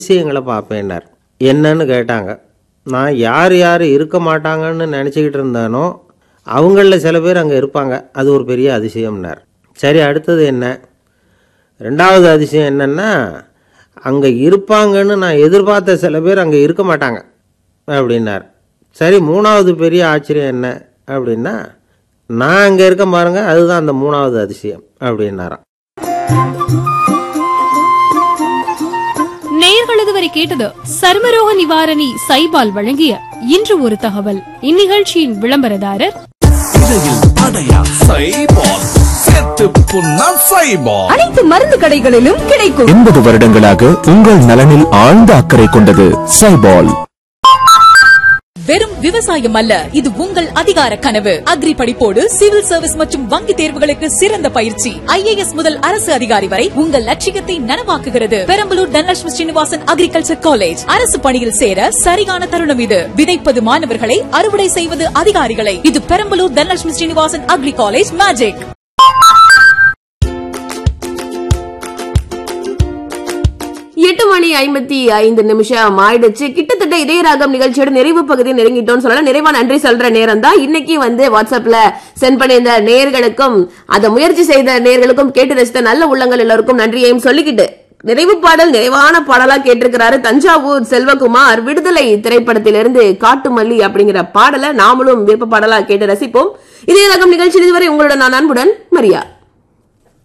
விஷயங்களை பார்ப்பேன்னார் என்னன்னு கேட்டாங்க நான் யார் யார் இருக்க மாட்டாங்கன்னு நினச்சிக்கிட்டு இருந்தானோ அவங்களில் சில பேர் அங்கே இருப்பாங்க அது ஒரு பெரிய அதிசயம்னார் சரி அடுத்தது என்ன ரெண்டாவது அதிசயம் என்னென்னா அங்கே இருப்பாங்கன்னு நான் எதிர்பார்த்த சில பேர் அங்கே இருக்க மாட்டாங்க அப்படின்னார் சரி மூணாவது பெரிய ஆச்சரியம் என்ன அப்படின்னா நான் அங்கே இருக்க பாருங்க அதுதான் அந்த மூணாவது அதிசயம் அப்படின்னாராம் நேயர்கள் இதுவரை கேட்டது சர்மரோக நிவாரணி சைபால் வழங்கிய இன்று ஒரு தகவல் இந்நிகழ்ச்சியின் விளம்பரதாரர் இடையில் அடையா சைபால் சேர்த்து புண்ணா சைபால் அனைத்து மருந்து கடைகளிலும் கிடைக்கும் எண்பது வருடங்களாக உங்கள் நலனில் ஆழ்ந்த அக்கறை கொண்டது சைபால் வெறும் விவசாயம் அல்ல இது உங்கள் அதிகார கனவு அக்ரி படிப்போடு சிவில் சர்வீஸ் மற்றும் வங்கி தேர்வுகளுக்கு சிறந்த பயிற்சி ஐஏஎஸ் முதல் அரசு அதிகாரி வரை உங்கள் லட்சியத்தை நனவாக்குகிறது பெரம்பலூர் தனலட்சுமி ஸ்ரீனிவாசன் அக்ரிகல்ச்சர் காலேஜ் அரசு பணியில் சேர சரியான தருணம் இது விதைப்பது மாணவர்களை அறுவடை செய்வது அதிகாரிகளை இது Perambalur Dhanalakshmi Srinivasan agri college magic எட்டு மணி ஐம்பத்தி ஐந்து நிமிஷம் ஆயிடுச்சு கிட்டத்தட்ட இதய ராகம் நிகழ்ச்சியோட நிறைவு பகுதியை நெருங்கிட்டோம்னு சொல்லலாம் நிறைவா நன்றி சொல்ற நேரம் தான் இன்னைக்கு வந்து வாட்ஸ்அப்ல சென்ட் பண்ணியிருந்த நேர்களுக்கும் அதை முயற்சி செய்த நேர்களுக்கும் கேட்டு ரசித்த நல்ல உள்ளங்கள் எல்லாருக்கும் நன்றியையும் சொல்லிக்கிட்டு நிறைவு பாடல் நிறைவான பாடலா கேட்டிருக்கிறாரு தஞ்சாவூர் செல்வகுமார் விடுதலை திரைப்படத்திலிருந்து காட்டுமல்லி அப்படிங்கிற பாடலை நாமளும் விருப்ப பாடலா கேட்டு ரசிப்போம் இதய ரகம் நிகழ்ச்சி இதுவரை உங்களோட நான் அன்புடன் மரியா